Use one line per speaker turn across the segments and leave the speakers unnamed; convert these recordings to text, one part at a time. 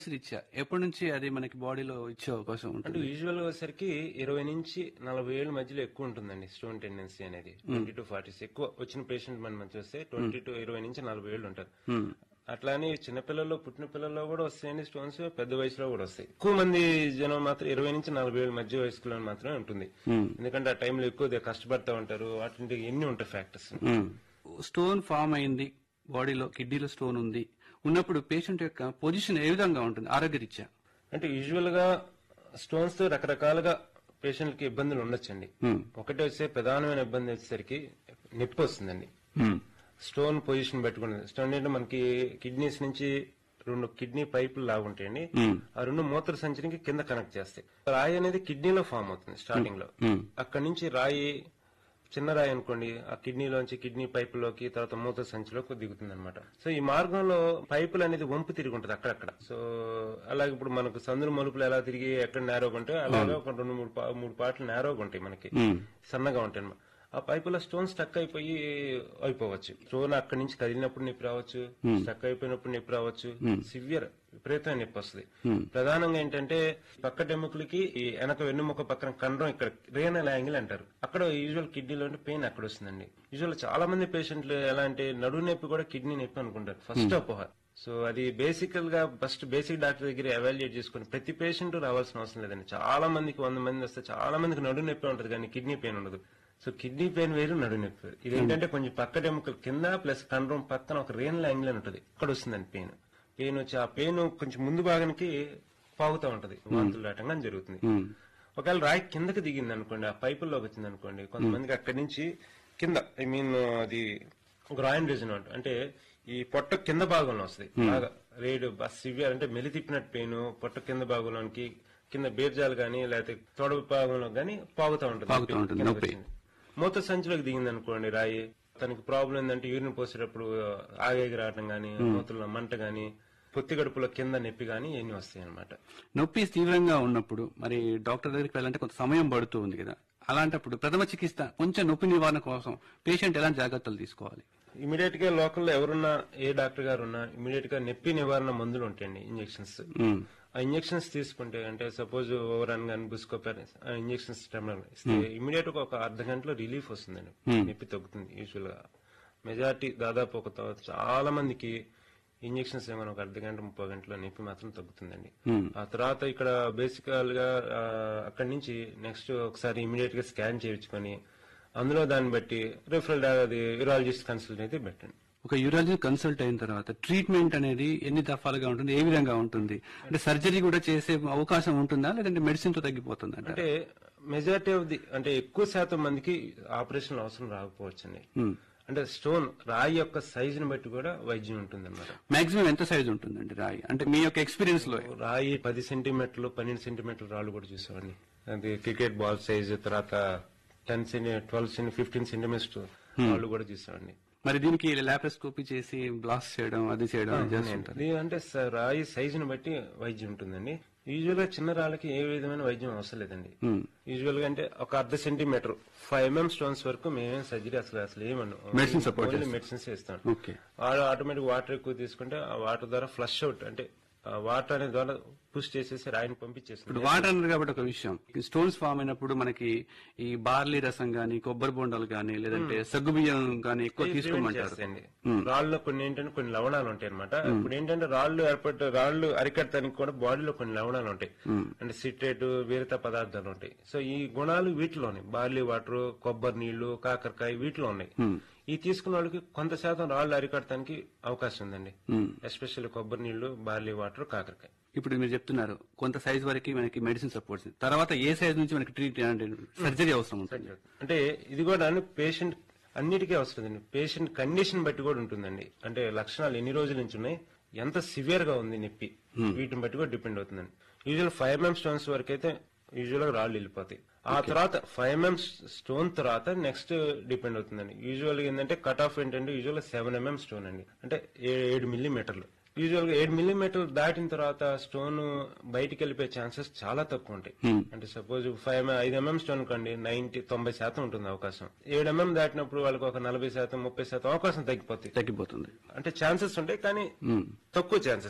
రీత్యా ఎప్పటి నుంచి అది మనకి బాడీలో ఇచ్చే అవకాశం
అంటే
ఉంటుంది
యూజువల్ గా వచ్చేసరికి ఇరవై నుంచి నలభై ఏళ్ళ మధ్యలో ఎక్కువ ఉంటుందండి స్టోన్ టెండెన్సీ అనేది ట్వంటీ టు ఫార్టీస్ ఎక్కువ వచ్చిన పేషెంట్ మన మధ్య వస్తే ట్వంటీ టు ఇరవై నుంచి నలభై ఏళ్ళు ఉంటారు
Hmm.
అట్లా అని చిన్నపిల్లల్లో పుట్టిన పిల్లల్లో కూడా వస్తాయండి స్టోన్స్ పెద్ద వయసులో కూడా వస్తాయి ఎక్కువ మంది జనం మాత్రం ఇరవై నుంచి నలభై ఏళ్ళ మధ్య వయసులో మాత్రమే ఉంటుంది
Hmm.
ఎందుకంటే ఆ టైంలో ఎక్కువ దే- కష్టపడతా ఉంటారు వాటి ఎన్ని ఉంటాయి ఫ్యాక్టర్స్
మ్మ్. స్టోన్ ఫామ్ అయింది బాడీలో కిడ్నీలో స్టోన్ ఉంది ఉన్నప్పుడు పేషెంట్ యొక్క పొజిషన్ ఏ విధంగా ఉంటుంది ఆరోగ్యరీత్యా
అంటే యూజువల్ గా స్టోన్స్ తో రకరకాలుగా పేషెంట్లకి ఇబ్బందులు ఉండొచ్చండి
మ్మ్.
ఒకటి వచ్చే ప్రధానమైన ఇబ్బంది వచ్చేసరికి నొప్పి వస్తుందండి
మ్మ్.
స్టోన్ పొజిషన్ పెట్టుకున్నది స్టోన్ అంటే మనకి కిడ్నీస్ నుంచి రెండు కిడ్నీ పైపులు లాగా ఉంటాయండి
మ్మ్.
ఆ రెండు మూత్ర సంచరికి కింద కనెక్ట్ చేస్తాయి రాయి అనేది కిడ్నీలో ఫామ్ అవుతుంది స్టార్టింగ్ లో
మ్మ్.
అక్కడి నుంచి రాయి చిన్న రాయి అనుకోండి ఆ కిడ్నీలోంచి కిడ్నీ పైపులోకి తర్వాత మూత్ర సంచిలోకి దిగుతుంది అనమాట సో ఈ మార్గంలో పైపులు అనేది వంపు తిరిగి ఉంటుంది అక్కడక్కడ సో అలాగే ఇప్పుడు మనకు సందులు మలుపులు ఎలా తిరిగి ఎక్కడ నేరోగా ఉంటాయో అలాగే ఒక రెండు మూడు పా- మూడు పాటలు నేరోగా ఉంటాయి మనకి
మ్మ్.
సన్నగా ఉంటాయి అన్నమాట ఆ పైపులో స్టోన్ స్టక్ అయిపోయి అయిపోవచ్చు స్టోన్ అక్కడి నుంచి కదిలినప్పుడు నొప్పి రావచ్చు స్టక్ అయిపోయినప్పుడు నొప్పి రావచ్చు సివియర్ విపరీతమైన నొప్పి వస్తుంది ప్రధానంగా ఏంటంటే పక్క టెముకలకి ఈ వెనక వెన్నుముక పక్కన కండరం ఇక్కడ రేనల్ యాంగిల్ అంటారు అక్కడ యూజువల్ కిడ్నీలో పెయిన్ అక్కడ వస్తుందండి యూజువల్ చాలా మంది పేషెంట్లు ఎలా అంటే నడువు నొప్పి కూడా కిడ్నీ నొప్పి అనుకుంటారు ఫస్ట్ అపోహ సో అది బేసికల్ గా ఫస్ట్ బేసిక్ డాక్టర్ దగ్గర ఎవాల్యుయేట్ చేసుకుని ప్రతి పేషెంట్ రావాల్సిన అవసరం లేదండి చాలా మందికి వంద మంది వస్తే చాలా మందికి నడు నొప్పి ఉంటుంది కానీ కిడ్నీ పెయిన్ ఉండదు సో కిడ్నీ పెయిన్ వేరు నడు నొప్పి వేరు ఇదేంటంటే కొంచెం పక్క ఎముకల కింద ప్లస్ కండరం పక్కన ఒక రేనల్ యాంగిల్ అని ఉంటుంది అక్కడ వస్తుందండి పెయిన్ పెయిన్ వచ్చి ఆ పెయిన్ కొంచెం ముందు భాగానికి పాగుతూ ఉంటది వాంతులు రావటం కానీ జరుగుతుంది
మ్మ్.
ఒకవేళ రాయి కిందకి దిగింది అనుకోండి ఆ పైపుల్లోకి వచ్చింది అనుకోండి కొంతమందికి అక్కడి నుంచి కింద ఐ మీన్ అది గ్రాయిన్ రీజన్ అంట అంటే ఈ పొట్ట కింద భాగంలో వస్తుంది బాగా రేడు సివియర్ అంటే మెలి తిప్పినట్టు పెయిన్ పొట్ట కింద భాగంలోనికి కింద బీర్జాలు గానీ లేకపోతే తొడ భాగంలో గానీ పాగుతా ఉంటుంది
పాగుతా ఉంటుంది,
కిందకి
నొప్పి.
వచ్చింది. మూత్ర సంచిలోకి దిగింది అనుకోండి రాయి తనకి ప్రాబ్లం ఏంటంటే యూరిన్ పోసేటప్పుడు ఆగేగి రావటం గానీ మూత్రంలో మంట గానీ పొత్తి గడుపులో కింద నొప్పి గానీ ఇవన్నీ వస్తాయి అనమాట
నొప్పి తీవ్రంగా ఉన్నప్పుడు మరి డాక్టర్ దగ్గరికి వెళ్ళాలంటే కొంత సమయం పడుతూ ఉంది కదా అలాంటప్పుడు ప్రథమ చికిత్స కొంచెం నొప్పి నివారణ కోసం పేషెంట్ ఎలాంటి జాగ్రత్తలు తీసుకోవాలి
ఇమీడియట్ గా లోకల్లో ఎవరున్నా ఏ డాక్టర్ గారు ఉన్నా ఇమీడియట్ గా నొప్పి నివారణ మందులు ఉంటాయండి ఇంజెక్షన్స్
మ్మ్.
ఆ ఇంజెక్షన్స్ తీసుకుంటే అంటే సపోజ్ ఓవరాన్ గాని బుస్కోపర్ ఆ ఇంజెక్షన్స్ ఇస్తే ఇమీడియట్ గా ఒక అర్ధ గంటలో రిలీఫ్ వస్తుందండి నొప్పి తగ్గుతుంది యూజువల్ గా మెజారిటీ దాదాపు ఒక త- చాలా మందికి ఇంజెక్షన్స్ ఏమైనా ఒక అర్ధ గంట ముప్పై గంటలో నొప్పి మాత్రం తగ్గుతుందండి
మ్మ్.
ఆ తర్వాత ఇక్కడ బేసికల్ గా ఆ, అక్కడి నుంచి నెక్స్ట్ ఒకసారి ఇమీడియట్ గా స్కాన్ చేయించుకొని అందులో దాన్ని బట్టి రిఫరల్ అది యూరాలజిస్ట్ కన్సల్ట్ అయితే పెట్టండి
ఒక యూరాలజీ కన్సల్ట్ అయిన తర్వాత ట్రీట్మెంట్ అనేది ఎన్ని దఫాలుగా ఉంటుంది ఏ విధంగా ఉంటుంది అంటే సర్జరీ కూడా చేసే అవకాశం ఉంటుందా లేదంటే మెడిసిన్ తో తగ్గిపోతుందా
అంటే మెజారిటీ ఆఫ్ ది అంటే ఎక్కువ శాతం మందికి ఆపరేషన్ అవసరం రాకపోవచ్చండి అంటే స్టోన్ రాయి యొక్క సైజుని బట్టి కూడా వైద్యం ఉంటుంది అనమాట
మాక్సిమం ఎంత సైజ్ ఉంటుందండి రాయి అంటే మీ యొక్క ఎక్స్పీరియన్స్ లో
రాయి పది సెంటీమీటర్లు పన్నెండు సెంటీమీటర్ల రాళ్ళు కూడా చూసామండి అది క్రికెట్ బాల్ సైజ్ తర్వాత ten centi twelve centi fifteen centimetres రాళ్ళు కూడా చూసామండి
మరి దీనికి లాప్రోస్కోపీ చేసి బ్లాస్ట్ చేయడం అది చేయడం అది చేస్తుంటారు
ఇది అంటే స- రాయి సైజుని బట్టి వైద్యం ఉంటుందండి యూజువల్ గా చిన్న రాళ్ళకి ఏ విధమైన వైద్యం అవసరం లేదండి
Hmm.
యూజువల్ గా అంటే ఒక అర్ధ సెంటీమీటర్ ఫైవ్ ఎంఎం స్టోన్స్ వరకు మేమేం సర్జరీ అసలు అసలు ఏమను
Medicine support
మెడిసిన్స్ ఇస్తాం
ఓకే
వాడు ఆటోమేటిక్ వాటర్ ఎక్కువ తీసుకుంటే ఆ వాటర్ ద్వారా ఫ్లష్ అవుట్ అంటే ఆ వాటర్ అనే ద్వారా పుష్ చేసేసి రాయిని పంపించేస్తుంది
ఇప్పుడు వాటర్ అన్నారు కాబట్టి ఒక విషయం ఈ స్టోన్స్ ఫామ్ అయినప్పుడు మనకి ఈ బార్లీ రసం గాని కొబ్బరి బొండాలు గాని లేదంటే సగ్గు బియ్యం గాని ఎక్కువ తీసుకోమంటారు
చేస్తాయండి రాళ్ళలో కొన్ని ఏంటంటే కొన్ని లవణాలు ఉంటాయి అనమాట ఇప్పుడు ఏంటంటే రాళ్ళు ఏర్పడ్డ రాళ్ళు అరికట్టడానికి కూడా బాడీలో కొన్ని లవణాలు ఉంటాయి అంటే సిట్రేట్ వేరిత పదార్థాలు ఉంటాయి సో ఈ గుణాలు వీటిలోనే బార్లీ వాటర్ కొబ్బరి నీళ్లు కాకరకాయ వీటిలో ఉన్నాయి ఈ తీసుకున్న వాళ్ళకి కొంత శాతం రాళ్ళు అరికట్టడానికి అవకాశం ఉందండి ఎస్పెషల్లీ కొబ్బరి నీళ్లు బార్లీ వాటర్ కాకరకాయ
ఇప్పుడు మీరు చెప్తున్నారు కొంత సైజ్ వరకు మనకి మెడిసిన్ సపోర్ట్స్ తర్వాత ఏ సైజ్ నుంచి మనకి ట్రీట్ అంటే సర్జరీ అవసరం ఉంటుంది
అంటే ఇది కూడా పేషెంట్ అన్నిటికీ అవసరం అండి పేషెంట్ కండిషన్ బట్టి కూడా ఉంటుందండి అంటే లక్షణాలు ఎన్ని రోజుల నుంచి ఉన్నాయి ఎంత సివియర్ గా ఉంది నొప్పి వీటిని బట్టి కూడా డిపెండ్ అవుతుందండి యూజువల్ ఫైవ్ ఎంఎం స్టోన్స్ వరకు అయితే యూజువల్ గా రాళ్ళు వెళ్ళిపోతాయి ఆ తర్వాత ఫైవ్ ఎంఎం స్టోన్ తర్వాత నెక్స్ట్ డిపెండ్ అవుతుందండి యూజువల్ గా ఏంటంటే కట్ ఆఫ్ ఏంటంటే యూజువల్ సెవెన్ ఎంఎం స్టోన్ అండి అంటే ఏ- ఏడు మిల్లీమీటర్లు యూజువల్ గా ఏడు మిల్లీమీటర్లు దాటిన తర్వాత స్టోన్ బయటికి వెళ్ళిపోయే ఛాన్సెస్ చాలా తక్కువ ఉంటాయి అంటే సపోజ్ ఫైవ్ ఐదు ఎంఎం స్టోన్ కండి నైన్టీ తొంభై శాతం ఉంటుంది అవకాశం ఏడు ఎంఎం దాటినప్పుడు వాళ్ళకి ఒక నలభై శాతం ముప్పై శాతం అవకాశం తగ్గిపోతాయి
తగ్గిపోతుంది
అంటే ఛాన్సెస్ ఉంటాయి కానీ తక్కువ ఛాన్సెస్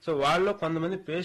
సో వాళ్ళలో కొంతమంది